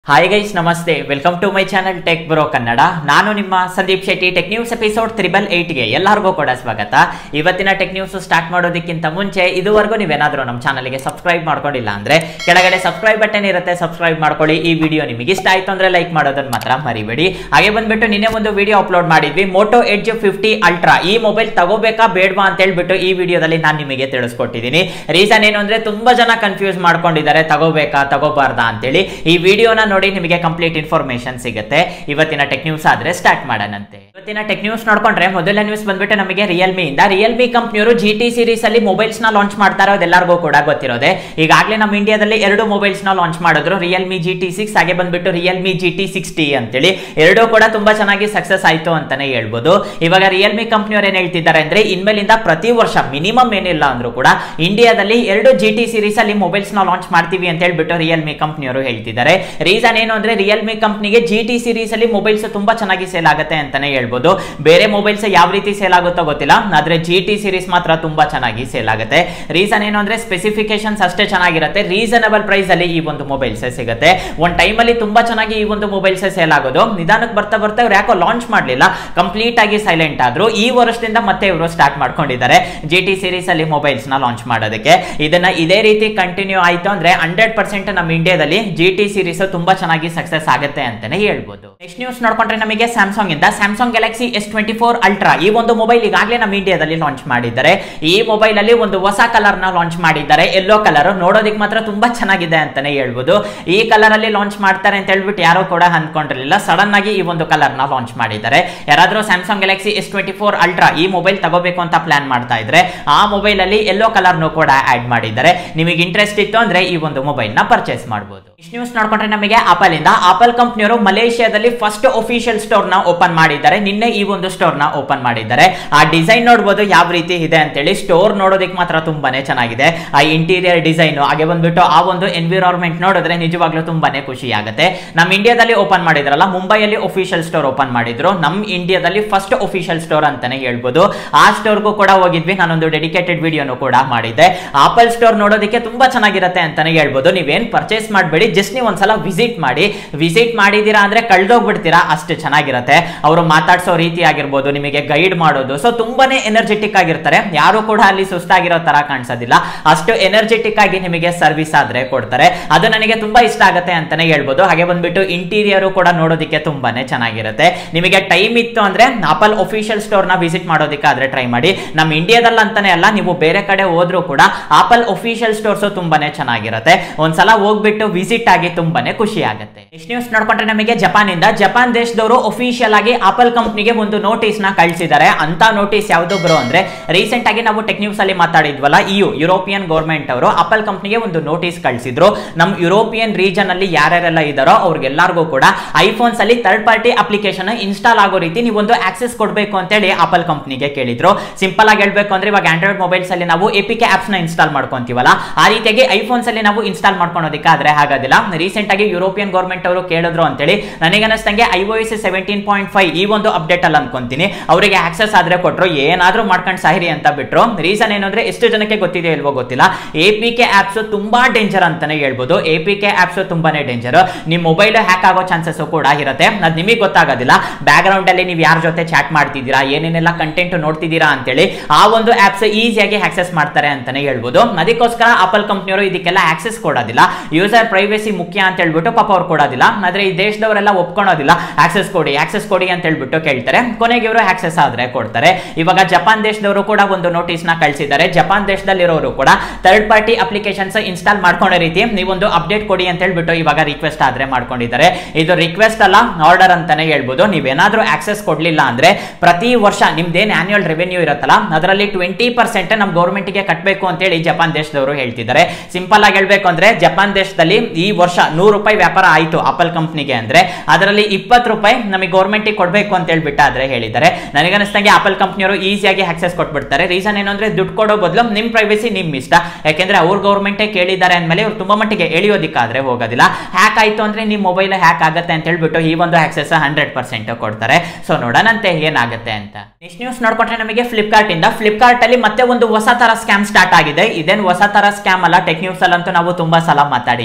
hi guys ನಮಸ್ತೆ welcome to my channel tech bro Kannada ನಾನು ನಿಮ್ಮ Sandeep Shetty tech news episode triple ಏಯ್ಟ್ಗೆ ಎಲ್ಲರಿಗೂ ಕೂಡ ಸ್ವಾಗತ ಇವತ್ತಿನ ಟೆಕ್ ನ್ಯೂಸ್ ಸ್ಟಾರ್ಟ್ ಮಾಡೋದಕ್ಕಿಂತ ಮುಂಚೆ ಇದುವರೆಗೂ ನೀವೇನಾದರೂ ನಮ್ಮ ಚಾನಲ್ಗೆ ಸಬ್ಸ್ಕ್ರೈಬ್ ಮಾಡ್ಕೊಂಡಿಲ್ಲ ಅಂದ್ರೆ ಕೆಳಗಡೆ ಸಬ್ಸ್ಕ್ರೈಬ್ ಬಟನ್ ಇರುತ್ತೆ ಸಬ್ಸ್ಕ್ರೈಬ್ ಮಾಡ್ಕೊಳ್ಳಿ ಈ ವಿಡಿಯೋ ನಿಮಗೆ ಇಷ್ಟ ಆಯ್ತು ಅಂದ್ರೆ ಲೈಕ್ ಮಾಡೋದನ್ನ ಮಾತ್ರ ಮರಿಬೇಡಿ ಹಾಗೆ ಬಂದ್ಬಿಟ್ಟು ನಿನ್ನೆ ಒಂದು ವಿಡಿಯೋ ಅಪ್ಲೋಡ್ ಮಾಡಿದ್ವಿ ಮೋಟೋ ಎಡ್ಜ್ ಫಿಫ್ಟಿ ಅಲ್ಟ್ರಾ ಈ ಮೊಬೈಲ್ ತಗೋಬೇಕಾ ಬೇಡವಾ ಅಂತ ಹೇಳ್ಬಿಟ್ಟು ಈ ವಿಡಿಯೋದಲ್ಲಿ ನಾನು ನಿಮಗೆ ತಿಳಿಸ್ಕೊಟ್ಟಿದ್ದೀನಿ ರೀಸನ್ ಏನು ಅಂದ್ರೆ ತುಂಬಾ ಜನ ಕನ್ಫ್ಯೂಸ್ ಮಾಡ್ಕೊಂಡಿದ್ದಾರೆ ತಗೋಬೇಕಾ ತಗೋಬಾರ್ದಾ ಅಂತೇಳಿ ಈ ವಿಡಿಯೋನ ನೋಡಿ ನಿಮಗೆ ಕಂಪ್ಲೀಟ್ ಇನ್ಫಾರ್ಮೇಶನ್ ಸಿಗುತ್ತೆ ಇವತ್ತಿನ ಟೆಕ್ ನ್ಯೂಸ್ ಆದ್ರೆ ಸ್ಟಾರ್ಟ್ ಮಾಡೋಣಂತೆ ಇವತ್ತಿನ ಟೆಕ್ ನ್ಯೂಸ್ ನೋಡ್ಕೊಂಡ್ರೆ ಮೊದಲ ನ್ಯೂಸ್ ಬಂದ್ಬಿಟ್ಟು ನಮಗೆ ರಿಯಲ್ಮಿ ಇಂದ ರಿಯಲ್ಮಿ ಕಂಪ್ನಿಯವರು ಜಿ ಟಿ ಸೀರೀಸ್ ಅಲ್ಲಿ ಮೊಬೈಲ್ಸ್ ನ ಲಾಂಚ್ ಮಾಡ್ತಾರೆ ಅದೆಲ್ಲರಿಗೂ ಕೂಡ ಗೊತ್ತಿರೋದೆ ಈಗಾಗಲೇ ನಮ್ಮ ಇಂಡಿಯಾದಲ್ಲಿ ಎರಡು ಮೊಬೈಲ್ಸ್ ನ ಲಾಂಚ್ ಮಾಡಿದ್ರು ರಿಯಲ್ಮಿ ಜಿ ಟಿ ಸಿಕ್ಸ್ ಹಾಗೆ ಬಂದ್ಬಿಟ್ಟು ರಿಯಲ್ಮಿ ಜಿ ಟಿ ಸಿಕ್ಸ್ಟಿ ಅಂತೇಳಿ ಎರಡೂ ಕೂಡ ತುಂಬಾ ಚೆನ್ನಾಗಿ ಸಕ್ಸಸ್ ಆಯ್ತು ಅಂತಾನೆ ಹೇಳ್ಬೋದು ಇವಾಗ ರಿಯಲ್ಮಿ ಕಂಪ್ನಿಯವರು ಏನ್ ಹೇಳ್ತಿದ್ದಾರೆ ಅಂದ್ರೆ ಇನ್ಮೇಲಿಂದ ಪ್ರತಿ ವರ್ಷ ಮಿನಿಮಮ್ ಏನಿಲ್ಲ ಅಂದ್ರೂ ಕೂಡ ಇಂಡಿಯಾದಲ್ಲಿ ಎರಡು ಜಿ ಟಿ ಸೀರೀಸ್ ಅಲ್ಲಿ ಮೊಬೈಲ್ಸ್ ನ ಲಾಂಚ್ ಮಾಡ್ತೀವಿ ಅಂತ ಹೇಳ್ಬಿಟ್ಟು ರಿಯಲ್ಮಿ ಕಂಪ್ನಿಯವರು ಹೇಳ್ತಿದ್ದಾರೆ ರೀಸನ್ ಏನು ಅಂದ್ರೆ ರಿಯಲ್ಮಿ ಕಂಪ್ನಿಗೆ ಜಿ ಟಿ ಸೀರೀಸ್ ಅಲ್ಲಿ ಮೊಬೈಲ್ಸ್ ತುಂಬಾ ಚೆನ್ನಾಗಿ ಸೇಲ್ ಆಗುತ್ತೆ ಅಂತಾನೆ ಹೇಳ್ಬೋದು ಬೇರೆ ಮೊಬೈಲ್ಸ್ ಯಾವ ರೀತಿ ಸೇಲ್ ಆಗುತ್ತೋ ಗೊತ್ತಿಲ್ಲ ಆದ್ರೆ ಜಿ ಟಿ ಸೀರೀಸ್ ಮಾತ್ರ ತುಂಬಾ ಚೆನ್ನಾಗಿ ಸೇಲ್ ಆಗುತ್ತೆ ರೀಸನ್ ಏನು ಅಂದ್ರೆ ಸ್ಪೆಸಿಫಿಕೇಶನ್ಸ್ ಅಷ್ಟೇ ಚೆನ್ನಾಗಿರುತ್ತೆ ರೀಸನಬಲ್ ಪ್ರೈಸ್ ಅಲ್ಲಿ ಈ ಒಂದು ಮೊಬೈಲ್ಸ್ ಸಿಗುತ್ತೆ ಒಂದ್ ಟೈಮ್ ಅಲ್ಲಿ ತುಂಬಾ ಚೆನ್ನಾಗಿ ಈ ಒಂದು ಮೊಬೈಲ್ಸ್ ಸೇಲ್ ಆಗೋದು ನಿಧಾನಕ್ಕೆ ಬರ್ತಾ ಬರ್ತಾ ಇವ್ರು ಯಾಕೋ ಲಾಂಚ್ ಮಾಡಲಿಲ್ಲ ಕಂಪ್ಲೀಟ್ ಆಗಿ ಸೈಲೆಂಟ್ ಆದ್ರು ಈ ವರ್ಷದಿಂದ ಮತ್ತೆ ಇವರು ಸ್ಟಾರ್ಟ್ ಮಾಡ್ಕೊಂಡಿದ್ದಾರೆ ಜಿ ಟಿ ಸೀರೀಸ್ ಅಲ್ಲಿ ಮೊಬೈಲ್ಸ್ ನ ಲಾಂಚ್ ಮಾಡೋದಕ್ಕೆ ಇದನ್ನ ಇದೇ ರೀತಿ ಕಂಟಿನ್ಯೂ ಆಯ್ತು ಅಂದ್ರೆ ಹಂಡ್ರೆಡ್ ಪರ್ಸೆಂಟ್ ನಮ್ಮ ಇಂಡಿಯಾದಲ್ಲಿ ಜಿ ಟಿ ಸೀರೀಸ್ ತುಂಬಾ ಚೆನ್ನಾಗಿ ಸಕ್ಸಸ್ ಆಗುತ್ತೆ ಅಂತಾನೆ ಹೇಳ್ಬೋದು ನೆಕ್ಸ್ಟ್ ನ್ಯೂಸ್ ನೋಡ್ಕೊಂಡ್ರೆ ನಮಗೆ ಸ್ಯಾಮ್ಸಂಗ್ ಇಂದ Samsung Galaxy S twenty four Ultra ಈ ಒಂದು ಮೊಬೈಲ್ ಈಗಾಗಲೇ ನಮ್ಮ ಇಂಡಿಯಾದಲ್ಲಿ ಲಾಂಚ್ ಮಾಡಿದ್ದಾರೆ ಈ ಮೊಬೈಲ್ ಅಲ್ಲಿ ಒಂದು ಹೊಸ ಕಲರ್ ನ ಲಾಂಚ್ ಮಾಡಿದ್ದಾರೆ ಎಲ್ಲೋ ಕಲರ್ ನೋಡೋದಕ್ಕೆ ಮಾತ್ರ ತುಂಬಾ ಚೆನ್ನಾಗಿದೆ ಅಂತಾನೆ ಹೇಳ್ಬೋದು ಈ ಕಲರ್ ಅಲ್ಲಿ ಲಾಂಚ್ ಮಾಡ್ತಾರೆ ಅಂತ ಹೇಳ್ಬಿಟ್ಟು ಯಾರು ಕೂಡ ಅನ್ಕೊಂಡಿರಲಿಲ್ಲ ಸಡನ್ ಆಗಿ ಈ ಒಂದು ಕಲರ್ ನ ಲಾಂಚ್ ಮಾಡಿದ್ದಾರೆ ಯಾರಾದ್ರೂ Samsung Galaxy S twenty four Ultra ಈ ಮೊಬೈಲ್ ತಗೋಬೇಕು ಅಂತ ಪ್ಲಾನ್ ಮಾಡ್ತಾ ಇದ್ರೆ ಆ ಮೊಬೈಲ್ ಅಲ್ಲಿ ಎಲ್ಲೋ ಕಲರ್ ನು ಕೂಡ ಆಡ್ ಮಾಡಿದ್ದಾರೆ ನಿಮಗೆ ಇಂಟ್ರೆಸ್ಟ್ ಇತ್ತು ಅಂದ್ರೆ ಈ ಒಂದು ಮೊಬೈಲ್ ನ ಪರ್ಚೇಸ್ ಮಾಡಬಹುದು ಇಷ್ಟು ನ್ಯೂಸ್ ನೋಡ್ಕೊಂಡ್ರೆ ನಮಗೆ ಆಪಲ್ ಇಂದ ಆಪಲ್ ಕಂಪ್ನಿಯವರು ಮಲೇಷಿಯಾದಲ್ಲಿ ಫಸ್ಟ್ ಒಫಿಷಿಯಲ್ ಸ್ಟೋರ್ ನ ಓಪನ್ ಮಾಡಿದ್ದಾರೆ ನಿನ್ನೆ ಈ ಒಂದು ಸ್ಟೋರ್ ನ ಓಪನ್ ಮಾಡಿದ್ದಾರೆ ಆ ಡಿಸೈನ್ ನೋಡಬಹುದು ಯಾವ ರೀತಿ ಇದೆ ಅಂತೇಳಿ ಸ್ಟೋರ್ ನೋಡೋದಕ್ಕೆ ಮಾತ್ರ ತುಂಬಾನೇ ಚೆನ್ನಾಗಿದೆ ಆ ಇಂಟೀರಿಯರ್ ಡಿಸೈನ್ ಹಾಗೆ ಬಂದ್ಬಿಟ್ಟು ಆ ಒಂದು ಎನ್ವಿರಾನ್ಮೆಂಟ್ ನೋಡಿದ್ರೆ ನಿಜವಾಗ್ಲೂ ತುಂಬಾನೇ ಖುಷಿ ಆಗುತ್ತೆ ನಮ್ಮ ಇಂಡಿಯಾದಲ್ಲಿ ಓಪನ್ ಮಾಡಿದ್ರಲ್ಲ ಮುಂಬೈಯಲ್ಲಿ ಒಫಿಷಿಯಲ್ ಸ್ಟೋರ್ ಓಪನ್ ಮಾಡಿದ್ರು ನಮ್ಮ ಇಂಡಿಯಾದಲ್ಲಿ ಫಸ್ಟ್ ಒಫಿಷಿಯಲ್ ಸ್ಟೋರ್ ಅಂತಾನೆ ಹೇಳ್ಬೋದು ಆ ಸ್ಟೋರ್ಗೂ ಕೂಡ ಹೋಗಿದ್ವಿ ನಾನೊಂದು ಡೆಡಿಕೇಟೆಡ್ ವಿಡಿಯೋನು ಕೂಡ ಮಾಡಿದ್ದೆ ಆಪಲ್ ಸ್ಟೋರ್ ನೋಡೋದಕ್ಕೆ ತುಂಬಾ ಚೆನ್ನಾಗಿರುತ್ತೆ ಅಂತಾನೆ ಹೇಳ್ಬೋದು ನೀವೇನ್ ಪರ್ಚೇಸ್ ಮಾಡಬೇಡಿ ಜಸ್ಟ್ ನೀವು ಒಂದ್ಸಲ ವಿಸಿಟ್ ಮಾಡಿ ವಿಸಿಟ್ ಮಾಡಿದೀರಾ ಅಂದ್ರೆ ಕಳ್ದೋಗ್ಬಿಡ್ತೀರಾ ಅಷ್ಟು ಚೆನ್ನಾಗಿರುತ್ತೆ ಅವರು ಮಾತಾಡ್ಸೋ ರೀತಿ ಆಗಿರ್ಬೋದು ನಿಮಗೆ ಗೈಡ್ ಮಾಡೋದು ಸೊ ತುಂಬಾನೇ ಎನರ್ಜೆಟಿಕ್ ಆಗಿರ್ತಾರೆ ಯಾರು ಕೂಡ ಅಲ್ಲಿ ಸುಸ್ತಾಗಿರೋ ತರ ಕಾಣಿಸೋದಿಲ್ಲ ಅಷ್ಟು ಎನರ್ಜೆಟಿಕ್ ಆಗಿ ನಿಮಗೆ ಸರ್ವಿಸ್ ಆದ್ರೆ ಕೊಡ್ತಾರೆ ಅದು ನನಗೆ ತುಂಬಾ ಇಷ್ಟ ಆಗುತ್ತೆ ಅಂತಾನೆ ಹೇಳ್ಬೋದು ಹಾಗೆ ಬಂದ್ಬಿಟ್ಟು ಇಂಟೀರಿಯರ್ ಕೂಡ ನೋಡೋದಕ್ಕೆ ತುಂಬಾನೇ ಚೆನ್ನಾಗಿರುತ್ತೆ ನಿಮಗೆ ಟೈಮ್ ಇತ್ತು ಅಂದ್ರೆ ಆಪಲ್ ಒಫಿಷಿಯಲ್ ಸ್ಟೋರ್ ನ ವಿಸಿಟ್ ಮಾಡೋದಕ್ಕಾದ್ರೆ ಟ್ರೈ ಮಾಡಿ ನಮ್ಮ ಇಂಡಿಯಾದಲ್ಲಿ ಅಂತಾನೆ ಅಲ್ಲ ನೀವು ಬೇರೆ ಕಡೆ ಹೋದ್ರೂ ಕೂಡ ಆಪಲ್ ಒಫಿಷಿಯಲ್ ಸ್ಟೋರ್ಸ್ ತುಂಬಾನೇ ಚೆನ್ನಾಗಿರುತ್ತೆ ಒಂದ್ಸಲ ಹೋಗ್ಬಿಟ್ಟು ವಿಸಿಟ್ ಆಗಿ ತುಂಬಾನೇ ಖುಷಿ ಆಗುತ್ತೆ ನೆಕ್ಸ್ಟ್ ನ್ಯೂಸ್ ನೋಡ್ಕೊಂಡ್ರೆ ನಮಗೆ ಜಪಾನ್ ಇಂದ ಜಪಾನ್ ದೇಶದವರು ಒಫಿಷಿಯಲ್ ಆಗಿ ಆಪಲ್ ಕಂಪ್ನಿಗೆ ಒಂದು ನೋಟಿಸ್ ನ ಕಳಿಸಿದ್ದಾರೆ ಅಂತ ನೋಟಿಸ್ ಯಾವುದು ಬ್ರೋ ಅಂದ್ರೆ ರೀಸೆಂಟ್ ಆಗಿ ನಾವು ಟೆಕ್ ನ್ಯೂಸ್ ಅಲ್ಲಿ ಮಾತಾಡಿದ್ವಲ್ಲ ಯು ಯುರೋಪಿಯನ್ ಗೌರ್ಮೆಂಟ್ ಅವರು ಆಪಲ್ ಕಂಪ್ನಿಗೆ ಒಂದು ನೋಟಿಸ್ ಕಳಿಸಿದ್ರು ನಮ್ಮ ಯುರೋಪಿಯನ್ ರೀಜನ್ ಅಲ್ಲಿ ಯಾರ್ಯಾರೆಲ್ಲ ಇದಾರೋ ಅವ್ರಿಗೆಲ್ಲರಿಗೂ ಕೂಡ ಐಫೋನ್ಸ್ ಅಲ್ಲಿ ಥರ್ಡ್ ಪಾರ್ಟಿ ಅಪ್ಲಿಕೇಶನ್ ಇನ್ಸ್ಟಾಲ್ ಆಗೋ ರೀತಿ ನೀವು ಒಂದು ಆಕ್ಸೆಸ್ ಕೊಡಬೇಕು ಅಂತೇಳಿ ಆಪಲ್ ಕಂಪ್ನಿಗೆ ಕೇಳಿದ್ರು ಸಿಂಪಲ್ ಆಗಿ ಹೇಳ್ಬೇಕು ಅಂದ್ರೆ ಇವಾಗ ಆಂಡ್ರಾಯ್ಡ್ ಮೊಬೈಲ್ಸ್ ಅಲ್ಲಿ ನಾವು ಎಪಿಕೆ ಆಪ್ಸ್ ನ ಇನ್ಸ್ಟಾಲ್ ಮಾಡ್ಕೊಂತೀವಲ್ಲ ಆ ರೀತಿಯಾಗಿ ಐಫೋನ್ಸ್ ಅಲ್ಲಿ ನಾವು ಇನ್ಸ್ಟಾಲ್ ಮಾಡ್ಕೊಳೋದಕ್ಕಾದ್ರೆ ಆಗೋದಿಲ್ಲ ರೀಸೆಂಟ್ ಆಗಿ ಯುರೋಪಿಯನ್ ಗೌರ್ಮೆಂಟ್ ಅವರು ಕೇಳಿದ್ರು ಅಂತೇಳಿ ನನಗೆ ಅನಿಸ್ತಂಗೆ I O S seventeen point five ಈ ಒಂದು ಅಪ್ಡೇಟ್ ಅಲ್ಲಿ ಅನ್ಕೊಂತೀನಿ ಅವರಿಗೆ ಆಕ್ಸೆಸ್ ಆದ್ರೆ ಕೊಟ್ಟರು ಏನಾದ್ರೂ ಮಾಡ್ಕೊಂಡು ಸಾಹಿರಿ ಅಂತ ಬಿಟ್ರು ರೀಸನ್ ಏನಂದ್ರೆ ಎಷ್ಟು ಜನಕ್ಕೆ ಗೊತ್ತಿದೆ ಇಲ್ವೋ ಗೊತ್ತಿಲ್ಲ ಎ ಪಿ ಕೆ ಆಪ್ಸ್ ತುಂಬಾ ಡೇಂಜರ್ ಅಂತಾನೆ ಹೇಳ್ಬೋದು ಎ ಪಿ ಕೆ ಆಪ್ಸ್ ತುಂಬಾನೇ ಡೇಂಜರ್ ನಿಮ್ ಮೊಬೈಲ್ ಹ್ಯಾಕ್ ಆಗೋ ಚಾನ್ಸಸ್ ಕೂಡ ಇರುತ್ತೆ ಅದ್ ನಿಮಗೆ ಗೊತ್ತಾಗೋದಿಲ್ಲ ಬ್ಯಾಕ್ ಗ್ರೌಂಡ್ ಅಲ್ಲಿ ನೀವು ಯಾರ ಜೊತೆ ಚಾಟ್ ಮಾಡ್ತಿದ್ದೀರಾ ಏನೇನೆಲ್ಲ ಕಂಟೆಂಟ್ ನೋಡ್ತಿದ್ದೀರಾ ಅಂತೇಳಿ ಆ ಒಂದು ಆಪ್ಸ್ ಈಸಿಯಾಗಿ ಆಕ್ಸೆಸ್ ಮಾಡ್ತಾರೆ ಅಂತಾನೆ ಹೇಳ್ಬೋದು ಅದಕ್ಕೋಸ್ಕರ ಆಪಲ್ ಕಂಪ್ನಿಯವರು ಇದಕ್ಕೆಲ್ಲ ಆಕ್ಸೆಸ್ ಕೊಡೋದಿಲ್ಲ ಯೂಸರ್ ಪ್ರೈವೇಸಿ ಮುಖ್ಯ ಅಂತ ಹೇಳ್ಬಿಟ್ಟು ಪಾಪ ಅವ್ರು ಕೊಡೋದಿಲ್ಲ ಆದ್ರೆ ಈ ದೇಶದವರೆಲ್ಲ ಒಪ್ಕೊಳೋದಿಲ್ಲ ಆಕ್ಸೆಸ್ ಕೊಡಿ ಆಕ್ಸೆಸ್ ಕೊಡಿ ಅಂತ ಹೇಳ್ಬಿಟ್ಟು ಕೇಳ್ತಾರೆ ಕೊನೆಗೆ ಇವರು ಆಕ್ಸೆಸ್ ಆದ್ರೆ ಕೊಡ್ತಾರೆ ಇವಾಗ ಜಪಾನ್ ದೇಶದವರು ಕೂಡ ಒಂದು ನೋಟಿಸ್ ನ ಕಳಿಸಿದ್ದಾರೆ ಜಪಾನ್ ದೇಶದಲ್ಲಿರೋರು ಕೂಡ ಥರ್ಡ್ ಪಾರ್ಟಿ ಅಪ್ಲಿಕೇಶನ್ಸ್ ಇನ್ಸ್ಟಾಲ್ ಮಾಡ್ಕೊಂಡ ರೀತಿ ನೀವೊಂದು ಅಪ್ಡೇಟ್ ಕೊಡಿ ಅಂತ ಹೇಳ್ಬಿಟ್ಟು ಇವಾಗ ರಿಕ್ವೆಸ್ಟ್ ಆದ್ರೆ ಮಾಡ್ಕೊಂಡಿದ್ದಾರೆ ಇದು ರಿಕ್ವೆಸ್ಟ್ ಅಲ್ಲ ಆರ್ಡರ್ ಅಂತಾನೆ ಹೇಳ್ಬೋದು ನೀವೇನಾದ್ರೂ ಆಕ್ಸೆಸ್ ಕೊಡ್ಲಿಲ್ಲ ಅಂದ್ರೆ ಪ್ರತಿ ವರ್ಷ ನಿಮ್ದೇನ್ ಆನ್ಯುವಲ್ ರೆವೆನ್ಯೂ ಇರುತ್ತಲ್ಲ ಅದರಲ್ಲಿ ಟ್ವೆಂಟಿ ಪರ್ಸೆಂಟ್ ನಮ್ಮ ಗೌರ್ಮೆಂಟ್ಗೆ ಕಟ್ಟಬೇಕು ಅಂತೇಳಿ ಜಪಾನ್ ದೇಶದವರು ಹೇಳ್ತಿದ್ದಾರೆ ಸಿಂಪಲ್ ಆಗಿ ಹೇಳ್ಬೇಕು ಅಂದ್ರೆ ಜಪಾನ್ ದೇಶದಲ್ಲಿ ಈ ವರ್ಷ ನೂರು ರೂಪಾಯಿ ವ್ಯಾಪಾರ ಆಯ್ತು ಆಪಲ್ ಕಂಪ್ನಿಗೆ ಅಂದ್ರೆ ಅದರಲ್ಲಿ ಇಪ್ಪತ್ತು ರೂಪಾಯಿ ನಮಗೆ ಗೌರ್ಮೆಂಟ್ಗೆ ಕೊಡಬೇಕು ಅಂತ ಹೇಳ್ಬಿಟ್ಟು ಆದ್ರೆ ಹೇಳಿದ್ದಾರೆ ನನಗನ್ನಿಸ್ತಂಗೆ ಆಪಲ್ ಕಂಪ್ನಿಯವರು ಈಸಿಯಾಗಿ ಆಕ್ಸೆಸ್ ಕೊಟ್ಬಿಡ್ತಾರೆ ರೀಸನ್ ಏನು ಅಂದ್ರೆ ದುಡ್ಡು ಕೊಡೋ ಬದಲು ನಿಮ್ ಪ್ರೈವೇಸಿ ನಿಮ್ ಇಷ್ಟ ಯಾಕೆಂದ್ರೆ ಅವ್ರ ಗೌರ್ಮೆಂಟೇ ಕೇಳಿದ್ದಾರೆ ಅಂದ್ಮೇಲೆ ಇವ್ರು ತುಂಬಾ ಮಟ್ಟಿಗೆ ಎಳಿಯೋದಿಕ್ಕಾದ್ರೆ ಹೋಗೋದಿಲ್ಲ ಹ್ಯಾಕ್ ಆಯ್ತು ಅಂದ್ರೆ ನಿಮ್ ಮೊಬೈಲ್ ಹ್ಯಾಕ್ ಆಗುತ್ತೆ ಅಂತ ಹೇಳ್ಬಿಟ್ಟು ಈ ಒಂದು ಆಕ್ಸೆಸ್ ಹಂಡ್ರೆಡ್ ಪರ್ಸೆಂಟ್ ಕೊಡ್ತಾರೆ ಸೊ ನೋಡೋಣಂತೆ ಏನಾಗುತ್ತೆ ಅಂತ ನೆಕ್ಸ್ಟ್ ನ್ಯೂಸ್ ನೋಡ್ಕೊಂಡ್ರೆ ನಮಗೆ ಫ್ಲಿಪ್ಕಾರ್ಟ್ ಇಂದ ಫ್ಲಿಪ್ಕಾರ್ಟ್ ಅಲ್ಲಿ ಮತ್ತೆ ಒಂದು ಹೊಸ ತರ ಸ್ಕ್ಯಾಮ್ ಸ್ಟಾರ್ಟ್ ಆಗಿದೆ ಇದೇನು ಹೊಸ ತರ ಸ್ಕ್ಯಾಮ್ ಅಲ್ಲ ಟೆಕ್ ನ್ಯೂಸ್ ಅಲ್ಲಂತೂ ನಾವು ತುಂಬಾ ಸಲ ಮಾತಾಡಿದೀವಿ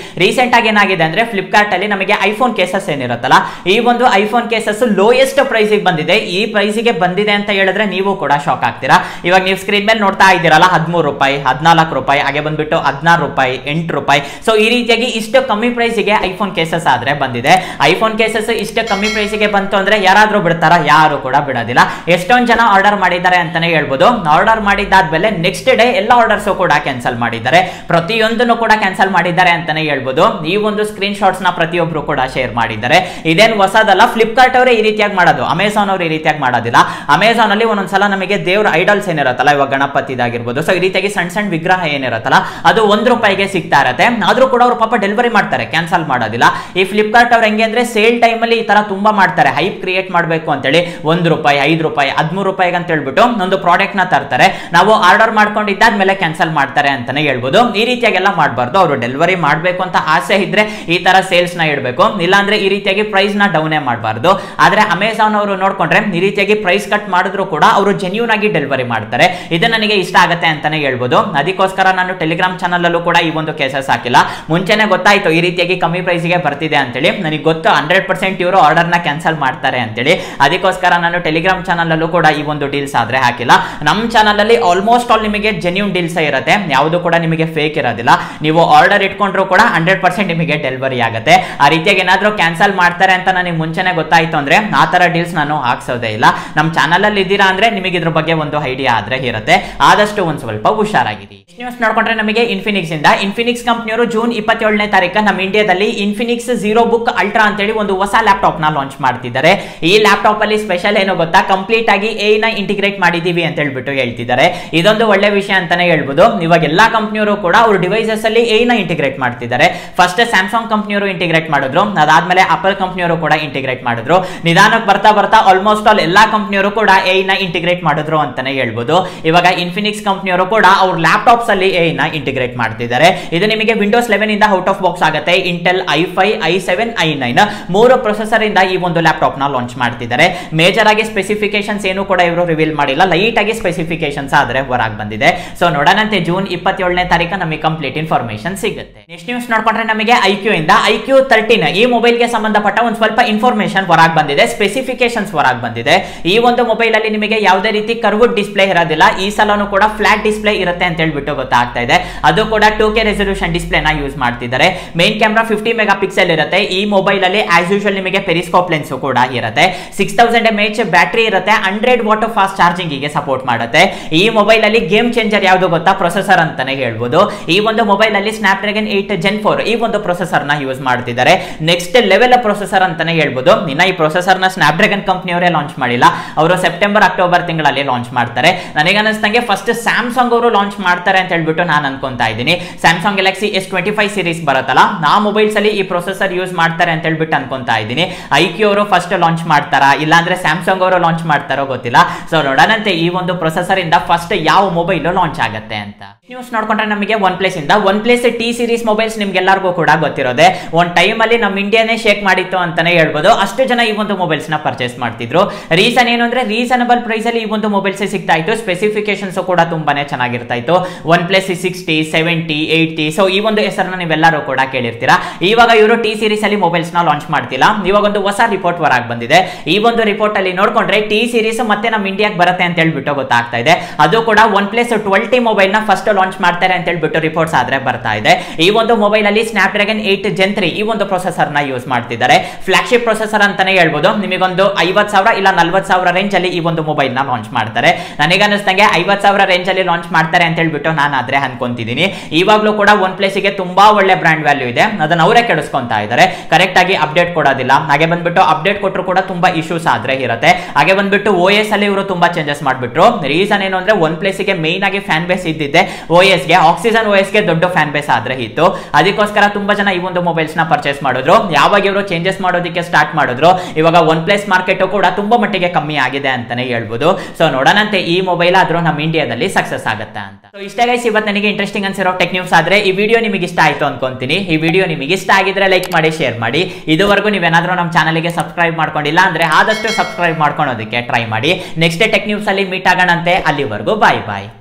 ರೀಸೆಂಟ್ ಆಗಿ ಏನಾಗಿದೆ ಅಂದ್ರೆ ಫ್ಲಿಪ್ಕಾರ್ಟ್ ಅಲ್ಲಿ ನಮಗೆ ಐಫೋನ್ ಕೇಸಸ್ ಏನಿರುತ್ತಲ್ಲ ಈ ಒಂದು ಐಫೋನ್ ಕೇಸಸ್ ಲೋಯೆಸ್ಟ್ ಪ್ರೈಸಿಗೆ ಬಂದಿದೆ ಈ ಪ್ರೈಸಿಗೆ ಬಂದಿದೆ ಅಂತ ಹೇಳಿದ್ರೆ ನೀವು ಕೂಡ ಶಾಕ್ ಆಗ್ತೀರಾ ಇವಾಗ ನೀವು ಸ್ಕ್ರೀನ್ ಮೇಲೆ ನೋಡ್ತಾ ಇದ್ದೀರಲ್ಲ ಹದಿಮೂರು ರೂಪಾಯಿ ಹದಿನಾಲ್ಕು ರೂಪಾಯಿ ಹಾಗೆ ಬಂದ್ಬಿಟ್ಟು ಹದಿನಾರು ರೂಪಾಯಿ ಎಂಟು ರೂಪಾಯಿ ಸೊ ಈ ರೀತಿಯಾಗಿ ಇಷ್ಟು ಕಮ್ಮಿ ಪ್ರೈಸಿಗೆ ಐಫೋನ್ ಕೇಸಸ್ ಆದ್ರೆ ಬಂದಿದೆ ಐಫೋನ್ ಕೇಸಸ್ ಇಷ್ಟು ಕಮ್ಮಿ ಪ್ರೈಸಿಗೆ ಬಂತು ಅಂದ್ರೆ ಯಾರಾದ್ರೂ ಬಿಡ್ತಾರ ಯಾರು ಕೂಡ ಬಿಡೋದಿಲ್ಲ ಎಷ್ಟೊಂದು ಜನ ಆರ್ಡರ್ ಮಾಡಿದ್ದಾರೆ ಅಂತಾನೆ ಹೇಳ್ಬೋದು ಆರ್ಡರ್ ಮಾಡಿದಾದ್ಮೇಲೆ ನೆಕ್ಸ್ಟ್ ಡೇ ಎಲ್ಲ ಆರ್ಡರ್ಸ್ ಕೂಡ ಕ್ಯಾನ್ಸಲ್ ಮಾಡಿದ್ದಾರೆ ಪ್ರತಿಯೊಂದನ್ನು ಕೂಡ ಕ್ಯಾನ್ಸಲ್ ಮಾಡಿದ್ದಾರೆ ಅಂತಾನೆ ಹೇಳ್ಬೋದು ಈ ಒಂದು ಸ್ಕ್ರೀನ್ ಶಾಟ್ಸ್ ನ ಪ್ರತಿಯೊಬ್ರು ಕೂಡ ಶೇರ್ ಮಾಡಿದ್ದಾರೆ ಇದೇನು ಹೊಸದಲ್ಲ ಫ್ಲಿಪ್ಕಾರ್ಟ್ ಅವರೇ ಈ ರೀತಿಯಾಗಿ ಮಾಡೋದು ಅಮೆಝಾನ್ ಅವರು ಈ ರೀತಿಯಾಗಿ ಮಾಡೋದಿಲ್ಲ ಅಮೆಝಾನ್ ಅಲ್ಲಿ ಒಂದೊಂದ್ಸಲ ನಮಗೆ ದೇವ್ರ ಐಡಲ್ಸ್ ಏನಿರುತ್ತಲ್ಲ ಇವಾಗ ಗಣಪತಿದಾಗಿರ್ಬೋದು ಸೊ ಈ ರೀತಿಯಾಗಿ ಸಣ್ಣ ಸಣ್ಣ ವಿಗ್ರಹ ಏನಿರುತ್ತಲ್ಲ ಅದು ಒಂದ್ ರೂಪಾಯಿಗೆ ಸಿಗ್ತಾ ಇರತ್ತೆ ಆದ್ರೂ ಕೂಡ ಅವ್ರು ಪಾಪ ಡೆಲಿವರಿ ಮಾಡ್ತಾರೆ ಕ್ಯಾನ್ಸಲ್ ಮಾಡೋದಿಲ್ಲ ಈ ಫ್ಲಿಪ್ಕಾರ್ಟ್ ಅವ್ರು ಹೆಂಗೆ ಅಂದ್ರೆ ಸೇಲ್ ಟೈಮ್ ಅಲ್ಲಿ ಈ ತರ ತುಂಬಾ ಮಾಡ್ತಾರೆ ಹೈಪ್ ಕ್ರಿಯೇಟ್ ಮಾಡಬೇಕು ಅಂತೇಳಿ ಒಂದ್ ರೂಪಾಯಿ ಐದು ರೂಪಾಯಿ ಹದಿಮೂರು ರೂಪಾಯಿಗೆ ಅಂತ ಹೇಳ್ಬಿಟ್ಟು ಒಂದು ಪ್ರಾಡಕ್ಟ್ ನ ತರ್ತಾರೆ ನಾವು ಆರ್ಡರ್ ಮಾಡ್ಕೊಂಡಿದ್ದಾದ್ಮೇಲೆ ಕ್ಯಾನ್ಸಲ್ ಮಾಡ್ತಾರೆ ಅಂತಾನೆ ಹೇಳ್ಬೋದು ಈ ರೀತಿಯಾಗೆಲ್ಲ ಮಾಡಬಾರ್ದು ಅವರು ಡೆಲಿವರಿ ಮಾಡಬೇಕು ಅಂತ ಆಸೆ ಇದ್ರೆ ಈ ತರ ಸೇಲ್ಸ್ ನ ಇಡಬೇಕು ಇಲ್ಲಾಂದ್ರೆ ಈ ರೀತಿಯಾಗಿ ಪ್ರೈಸ್ ನ ಡೌನೇ ಮಾಡಬಾರ್ದು ಆದ್ರೆ ಅಮೆಝಾನ್ ಅವರು ನೋಡ್ಕೊಂಡ್ರೆ ಈ ರೀತಿಯಾಗಿ ಪ್ರೈಸ್ ಕಟ್ ಮಾಡಿದ್ರು ಕೂಡ ಅವರು ಜೆನ್ಯೂನ್ ಆಗಿ ಡೆಲಿವರಿ ಮಾಡ್ತಾರೆ ಇದು ನನಗೆ ಇಷ್ಟ ಆಗುತ್ತೆ ಅಂತಾನೆ ಹೇಳ್ಬೋದು ಅದಕ್ಕೋಸ್ಕರ ನಾನು ಟೆಲಿಗ್ರಾಮ್ ಚಾನಲ್ ಅಲ್ಲೂ ಕೂಡ ಈ ಒಂದು ಕೇಸಸ್ ಹಾಕಿಲ್ಲ ಮುಂಚೆನೆ ಗೊತ್ತಾಯ್ತು ಈ ರೀತಿಯಾಗಿ ಕಮ್ಮಿ ಪ್ರೈಸ್ಗೆ ಬರ್ತಿದೆ ಅಂತೇಳಿ ನನಗೆ ಗೊತ್ತು ಹಂಡ್ರೆಡ್ ಪರ್ಸೆಂಟ್ ಇವರು ಆರ್ಡರ್ ನ ಕ್ಯಾನ್ಸಲ್ ಮಾಡ್ತಾರೆ ಅಂತೇಳಿ ಅದಕ್ಕೋಸ್ಕರ ನಾನು ಟೆಲಿಗ್ರಾಮ್ ಚಾನಲ್ ಅಲ್ಲೂ ಕೂಡ ಈ ಒಂದು ಡೀಲ್ಸ್ ಆದ್ರೆ ಹಾಕಿಲ್ಲ ನಮ್ಮ ಚಾನಲ್ ಅಲ್ಲಿ ಆಲ್ಮೋಸ್ಟ್ ಆಲ್ ನಿಮಗೆ ಜೆನ್ಯೂನ್ ಡೀಲ್ಸ್ ಇರುತ್ತೆ ಯಾವುದು ಕೂಡ ನಿಮಗೆ ಫೇಕ್ ಇರೋದಿಲ್ಲ ನೀವು ಆರ್ಡರ್ ಇಟ್ಕೊಂಡ್ರು ಕೂಡ ಹಂಡ್ರೆಡ್ ಪರ್ಸೆಂಟ್ ನಿಮಗೆ ಡೆಲಿವರಿ ಆಗುತ್ತೆ ಆ ರೀತಿಯಾಗಿ ಏನಾದರೂ ಕ್ಯಾನ್ಸಲ್ ಮಾಡ್ತಾರೆ ಅಂತ ನನಗೆ ಮುಂಚೆನೆ ಗೊತ್ತಾಯ್ತು ಅಂದ್ರೆ ಆ ತರ ಡೀಲ್ಸ್ ನಾನು ಹಾಕ್ಸೋದೇ ಇಲ್ಲ ನಮ್ಮ ಚಾನಲ್ ಅಲ್ಲಿ ಇದ್ದೀರಾ ಅಂದ್ರೆ ನಿಮಗೆ ಇದ್ರ ಬಗ್ಗೆ ಒಂದು ಐಡಿಯಾ ಆದ್ರೆ ಇರುತ್ತೆ ಆದಷ್ಟು ಒಂದು ಸ್ವಲ್ಪ ಹುಷಾರಾಗಿರಿ ನ್ಯೂಸ್ ನೋಡ್ಕೊಂಡ್ರೆ ನಮಗೆ ಇನ್ಫಿನಿಕ್ಸ್ ಇಂದ ಇನ್ಫಿನಿಕ್ಸ್ ಕಂಪ್ನಿಯವರು ಜೂನ್ ಇಪ್ಪತ್ತೇಳನೇ ತಾರೀಕು ನಮ್ಮ ಇಂಡಿಯಾದಲ್ಲಿ ಇನ್ಫಿನಿಕ್ಸ್ ಜೀರೋ ಬುಕ್ ಅಲ್ಟ್ರಾ ಅಂತೇಳಿ ಒಂದು ಹೊಸ ಲ್ಯಾಪ್ಟಾಪ್ ನ ಲಾಂಚ್ ಮಾಡ್ತಿದ್ದಾರೆ ಈ ಲ್ಯಾಪ್ಟಾಪ್ ಅಲ್ಲಿ ಸ್ಪೆಷಲ್ ಏನು ಗೊತ್ತಾ ಕಂಪ್ಲೀಟ್ ಆಗಿ ಎ ನ ಇಂಟಿಗ್ರೇಟ್ ಮಾಡಿದೀವಿ ಅಂತ ಹೇಳ್ಬಿಟ್ಟು ಹೇಳ್ತಿದ್ದಾರೆ ಇದೊಂದು ಒಳ್ಳೆ ವಿಷಯ ಅಂತಾನೆ ಹೇಳ್ಬೋದು ಇವಾಗ ಎಲ್ಲಾ ಕಂಪ್ನಿಯವರು ಕೂಡ ಅವ್ರ ಡಿವೈಸಸ್ ಅಲ್ಲಿ ಎ ನ ಇಂಟಿಗ್ರೇಟ್ ಮಾಡ್ತಿದ್ದಾರೆ ಫಸ್ಟ್ ಸ್ಯಾಮ್ಸಂಗ್ ಕಂಪ್ನಿಯವರು ಇಂಟಿಗ್ರೇಟ್ ಮಾಡಿದ್ರು ಅದಾದ್ಮೇಲೆ ಅಪಲ್ ಕಂಪ್ನಿಯವರು ಕೂಡ ಇಂಟಿಗ್ರೇಟ್ ಮಾಡಿದ್ರು ನಿಧಾನಕ್ಕೆ ಬರ್ತಾ ಬರ್ತಾ ಆಲ್ಮೋಸ್ಟ್ ಆಲ್ ಎಲ್ಲಾ ಕಂಪ್ನಿಯವರು ಕೂಡ ಎ ನ ಇಂಟಿಗ್ರೇಟ್ ಮಾಡಿದ್ರು ಅಂತಾನೆ ಹೇಳ್ಬೋದು ಇವಾಗ ಇನ್ಫಿನಿಕ್ಸ್ ಕಂಪ್ನಿಯವರು ಕೂಡ ಅವ್ರ ಲ್ಯಾಪ್ಟಾಪ್ಸ್ ಅಲ್ಲಿ ಎ ನ ಇಂಟಿಗ್ರೇಟ್ ಮಾಡ್ತಿದ್ದಾರೆ ಇದು ನಿಮಗೆ ವಿಂಡೋಸ್ ಲೆವೆನ್ ಇಂದ ಔಟ್ ಆಫ್ ಬಾಕ್ಸ್ ಆಗುತ್ತೆ Intel I five I seven I nine ಮೂರು ಪ್ರೊಸೆಸರ್ ಇಂದ ಈ ಒಂದು ಲ್ಯಾಪ್ಟಾಪ್ ನ ಲಾಂಚ್ ಮಾಡ್ತಿದ್ದಾರೆ ಮೇಜರ್ ಆಗಿ ಸ್ಪೆಸಿಫಿಕೇಶನ್ಸ್ ಏನು ಕೂಡ ಇವರು ರಿವೀಲ್ ಮಾಡಿಲ್ಲ ಲೈಟ್ ಆಗಿ ಸ್ಪೆಸಿಫಿಕೇಶನ್ಸ್ ಆದ್ರೆ ಹೊರಗೆ ಬಂದಿದೆ ಸೊ ನೋಡೋಣಂತೆ ಜೂನ್ ಇಪ್ಪತ್ತೇಳನೇ ತಾರೀಕು ನಮಗೆ ಕಂಪ್ಲೀಟ್ ಇನ್ಫಾರ್ಮೇಶನ್ ಸಿಗುತ್ತೆ ನೆಕ್ಸ್ಟ್ ನ್ಯೂಸ್ ನೋಡ್ಕೊಂಡ್ರೆ ನಮಗೆ ಐಕ್ಯೂ ಇಂದ ಐಕ್ಯೂ ತರ್ಟೀನ್ ಈ ಮೊಬೈಲ್ಗೆ ಸಂಬಂಧಪಟ್ಟ ಒಂದು ಸ್ವಲ್ಪ ಇನ್ಫಾರ್ಮೇಶನ್ ಹೊರಗೆ ಬಂದಿದೆ ಸ್ಪೆಸಿಫಿಕೇಶನ್ಸ್ ಹೊರಗೆ ಬಂದಿದೆ ಈ ಒಂದು ಮೊಬೈಲ್ ಅಲ್ಲಿ ನಿಮಗೆ ಯಾವುದೇ ರೀತಿ ಕರ್ವುಡ್ ಡಿಸ್ಪ್ಲೇ ಇರೋದಿಲ್ಲ ಈ ಸಲನು ಕೂಡ ಫ್ಲಾಟ್ ಡಿಸ್ಪ್ಲೇ ಇರುತ್ತೆ ಅಂತ ಹೇಳ್ಬಿಟ್ಟು ಗೊತ್ತಾಗ್ತಾ ಇದೆ ಅದು ಕೂಡ ಟೂ ಕೆ ರೆಸಲ್ಯೂಷನ್ ಡಿಸ್ಪ್ಲೇ ನ ಯೂಸ್ ಮಾಡ್ತಿದ್ದಾರೆ main camera fifty megapixel ಇರುತ್ತೆ ಈ ಮೊಬೈಲ್ ಅಲ್ಲಿ ಆಸ್ ಯೂಶುವಲ್ ನಿಮಗೆ ಪೆರಿಸ್ಕೋಪ್ ಲೆನ್ಸ್ ಕೂಡ ಇರುತ್ತೆ six thousand M H battery ಇರುತ್ತೆ ಹಂಡ್ರೆಡ್ ವಾಟ್ ಫಾಸ್ಟ್ ಚಾರ್ಜಿಂಗ್ ಗೆ ಸಪೋರ್ಟ್ ಮಾಡುತ್ತೆ ಈ ಮೊಬೈಲ್ ಅಲ್ಲಿ ಗೇಮ್ ಚೇಂಜರ್ ಯಾವುದು ಗೊತ್ತಾ ಪ್ರೊಸೆಸರ್ ಅಂತಾನೆ ಹೇಳ್ಬೋದು ಈ ಒಂದು ಮೊಬೈಲ್ ಅಲ್ಲಿ Snapdragon eight gen four ಈ ಒಂದು ಪ್ರೊಸೆಸರ್ ನ ಯೂಸ್ ಮಾಡ್ತಿದ್ದಾರೆ ನೆಕ್ಸ್ಟ್ ಲೆವೆಲ್ ಪ್ರೊಸೆಸರ್ ಅಂತಾನೆ ಹೇಳ್ಬೋದು ಇನ್ನ ಈ ಪ್ರೊಸೆಸರ್ ನ ಸ್ನಾಪ್ ಡ್ರ್ಯಾಗನ್ ಕಂಪ್ನಿಯವರೇ ಲಾಂಚ್ ಮಾಡಿಲ್ಲ ಅವರು ಸೆಪ್ಟೆಂಬರ್ ಅಕ್ಟೋಬರ್ ತಿಂಗಳಲ್ಲಿ ಲಾಂಚ್ ಮಾಡ್ತಾರೆ ನನಗೆ ಅನಿಸ್ತಂಗೆ ಫಸ್ಟ್ ಸ್ಯಾಮ್ಸಂಗ್ ಅವರು ಲಾಂಚ್ ಮಾಡ್ತಾರೆ ಅಂತ ಹೇಳ್ಬಿಟ್ಟು ನಾನು ಅನ್ಕೊಂತಾ ಇದ್ದೀನಿ Samsung Galaxy S twenty five series ಬರುತ್ತಲ್ಲ ನಾ ಮೊಬೈಲ್ಸ್ ಅಲ್ಲಿ ಈ ಪ್ರೊಸೆಸರ್ ಯೂಸ್ ಮಾಡ್ತಾರೆ ಅಂತ ಹೇಳ್ಬಿಟ್ಟು ಅನ್ಕೊಂತಾ ಇದ್ದೀನಿ ಐಕ್ಯೂ ಅವರು ಫಸ್ಟ್ ಲಾಂಚ್ ಮಾಡ್ತಾರಾ ಇಲ್ಲಾಂದ್ರೆ ಸ್ಯಾಮ್ಸಂಗ್ ಅವರು ಲಾಂಚ್ ಮಾಡ್ತಾರೋ ಗೊತ್ತಿಲ್ಲ ಸೊ ನೋಡೋಣಂತೆ ಈ ಒಂದು ಪ್ರೊಸೆಸರ್ ಇಂದ ಫಸ್ಟ್ ಯಾವ ಮೊಬೈಲ್ ಲಾಂಚ್ ಆಗುತ್ತೆ ಅಂತ ನ್ಯೂಸ್ ನೋಡ್ಕೊಂಡ್ರೆ ನಮಗೆ ಒನ್ ಪ್ಲೇಸ್ ಇಂದ OnePlus T series mobiles ನಿಮ್ಗೆಲ್ಲರಿಗೂ ಕೂಡ ಗೊತ್ತಿರೋದೆ ಒಂದ್ ಟೈಮ್ ಅಲ್ಲಿ ನಮ್ಮ ಇಂಡಿಯಾನೇ ಶೇಕ್ ಮಾಡಿತ್ತು ಅಂತಾನೆ ಹೇಳ್ಬೋದು ಅಷ್ಟು ಜನ ಈ ಒಂದು ಮೊಬೈಲ್ಸ್ ನ ಪರ್ಚೇಸ್ ಮಾಡ್ತಿದ್ರು ರೀಸನ್ ಏನು ಅಂದ್ರೆ ರೀಸನಬಲ್ ಪ್ರೈಸ್ ಅಲ್ಲಿ ಈ ಒಂದು ಮೊಬೈಲ್ಸ್ ಸಿಗ್ತಾ ಇತ್ತು ಸ್ಪೆಸಿಫಿಕೇಶನ್ಸ್ ಕೂಡ ತುಂಬಾನೇ ಚೆನ್ನಾಗಿರ್ತಾ ಇತ್ತು OnePlus sixty seventy eighty so ಈ ಒಂದು ಹೆಸರನ್ನ ನೀವೆಲ್ಲರೂ ಕೂಡ ಕೇಳಿರ್ತೀರಾ ಇವಾಗ ಇವರು ಟಿ ಸೀರೀಸ್ ಅಲ್ಲಿ ಮೊಬೈಲ್ಸ್ ನ ಲಾಂಚ್ ಮಾಡ್ತಿಲ್ಲ ಇವಾಗ ಒಂದು ಹೊಸ ರಿಪೋರ್ಟ್ ಹೊರಗೆ ಬಂದಿದೆ ಈ ಒಂದು ರಿಪೋರ್ಟ್ ಅಲ್ಲಿ ನೋಡ್ಕೊಂಡ್ರೆ ಟಿ ಸೀರೀಸ್ ಮತ್ತೆ ನಮ್ಮ ಇಂಡಿಯಾಗೆ ಬರುತ್ತೆ ಅಂತ ಹೇಳ್ಬಿಟ್ಟು ಗೊತ್ತಾಗ್ತಾ ಇದೆ ಅದು ಕೂಡ ಒನ್ ಪ್ಲಸ್ ಟ್ವೆಲ್ಟಿ ಮೊಬೈಲ್ ನ ಫಸ್ಟ್ ಲಾಂಚ್ ಮಾಡ್ತಾರೆ ಅಂತ ಹೇಳ್ಬಿಟ್ಟು ರಿಪೋರ್ಟ್ಸ್ ಆದ್ರೆ ಬರ್ತಾ ಇದೆ ಈ ಒಂದು ಮೊಬೈಲ್ ಅಲ್ಲಿ Snapdragon eight gen three ಈ ಒಂದು ಪ್ರೊಸೆಸರ್ ನ ಯೂಸ್ ಮಾಡ್ತಿದ್ದಾರೆ ಫ್ಲಾಗ್ಶಿಪ್ ಪ್ರೊಸೆಸರ್ ಅಂತಾನೆ ಹೇಳ್ಬೋದು ನಿಮಗೊಂದು ಐವತ್ ಸಾವಿರ ಇಲ್ಲ ನಲ್ವತ್ ಸಾವಿರ ರೇಂಜ್ ಅಲ್ಲಿ ಈ ಒಂದು ಮೊಬೈಲ್ ನ ಲಾಂಚ್ ಮಾಡ್ತಾರೆ ನನಗೆ ಅನಿಸ್ತಂಗೆ ಐವತ್ ಸಾವಿರ ರೇಂಜ್ ಅಲ್ಲಿ ಲಾಂಚ್ ಮಾಡ್ತಾರೆ ಅಂತ ಹೇಳ್ಬಿಟ್ಟು ನಾನು ಆದ್ರೆ ಅನ್ಕೊಂತಿದ್ದೀನಿ ಇವಾಗ್ಲೂ ಕೂಡ ಒನ್ ಪ್ಲೇಸ್ ಗೆ ತುಂಬಾ ಒಳ್ಳೆ ಬ್ರಾಂಡ್ ವ್ಯಾಲ್ಯೂ ಇದೆ ಅದನ್ನ ಅವರೇ ಕೆಡಿಸ್ಕೊಂತಾ ಇದ್ದಾರೆ ಕರೆಕ್ಟ್ ಆಗಿ ಅಪ್ಡೇಟ್ ಕೊಡೋದಿಲ್ಲ ಹಾಗೆ ಬಂದ್ಬಿಟ್ಟು ಅಪ್ಡೇಟ್ ಕೊಟ್ಟರು ಕೂಡ ತುಂಬಾ ಇಶ್ಯೂಸ್ ಆದ್ರೆ ಇರುತ್ತೆ ಹಾಗೆ ಬಂದ್ಬಿಟ್ಟು ಓ ಎಸ್ ಅಲ್ಲಿ ಇವರು ತುಂಬಾ ಚೇಂಜಸ್ ಮಾಡ್ಬಿಟ್ರು ರೀಸನ್ ಏನು ಅಂದ್ರೆ ಒನ್ ಪ್ಲೇಸ್ ಗೆ ಮೇನ್ ಆಗಿ ಫ್ಯಾನ್ ಬೇಸ್ ಇದ್ದಿದ್ದೆ ಓ ಎಸ್ ಗೆ ಆಕ್ಸಿಜನ್ ಓ ಎಸ್ ಗೆ ದೊಡ್ಡ ಫ್ಯಾನ್ ಬೇಸ್ ಆದ್ರೆ ಇತ್ತು ಅದಕ್ಕೋಸ್ಕರ ತುಂಬಾ ಜನ ಈ ಒಂದು ಮೊಬೈಲ್ಸ್ ನ ಪರ್ಚೇಸ್ ಮಾಡಿದ್ರು ಯಾವಾಗ ಇವರು ಚೇಂಜಸ್ ಮಾಡೋದಕ್ಕೆ ಸ್ಟಾರ್ಟ್ ಮಾಡಿದ್ರು ಇವಾಗ ಒನ್ ಪ್ಲಸ್ ಮಾರ್ಕೆಟ್ ಕೂಡ ತುಂಬಾ ಮಟ್ಟಿಗೆ ಕಮ್ಮಿ ಆಗಿದೆ ಅಂತಾನೆ ಹೇಳ್ಬೋದು ಸೊ ನೋಡೋಣಂತೆ ಈ ಮೊಬೈಲ್ ಆದ್ರೂ ನಮ್ಮ ಇಂಡಿಯಾದಲ್ಲಿ ಸಕ್ಸಸ್ ಆಗುತ್ತಾ ಅಂತ ಸೊ ಇಷ್ಟ ಗೈಸ್ ಇವತ್ತು ನನಗೆ ಇಂಟ್ರೆಸ್ಟಿಂಗ್ ಅನ್ಸಿರೋ ಟೆಕ್ ನ್ಯೂಸ್ ಆದ್ರೆ ಈ ವಿಡಿಯೋ ನಿಮಗೆ ಇಷ್ಟ ಆಯ್ತು ಅನ್ಕೊಂತೀನಿ ಈ ವಿಡಿಯೋ ನಿಮಗೆ ಇಷ್ಟ ಆಗಿದ್ರೆ ಲೈಕ್ ಮಾಡಿ ಶೇರ್ ಮಾಡಿ ಇದುವರೆಗೂ ನೀವೇನಾದ್ರೂ ನಮ್ಮ ಚಾನಲ್ಗೆ ಸಬ್ಸ್ಕ್ರೈಬ್ ಮಾಡ್ಕೊಂಡಿಲ್ಲ ಅಂದ್ರೆ ಆದಷ್ಟು ಸಬ್ಸ್ಕ್ರೈಬ್ ಮಾಡ್ಕೊಳೋದಕ್ಕೆ ಟ್ರೈ ಮಾಡಿ ನೆಕ್ಸ್ಟ್ ಟೆಕ್ ನ್ಯೂಸ್ ಅಲ್ಲಿ ಮೀಟ್ ಆಗೋಣಂತೆ ಅಲ್ಲಿವರೆಗೂ ಬಾಯ್ ಬಾಯ್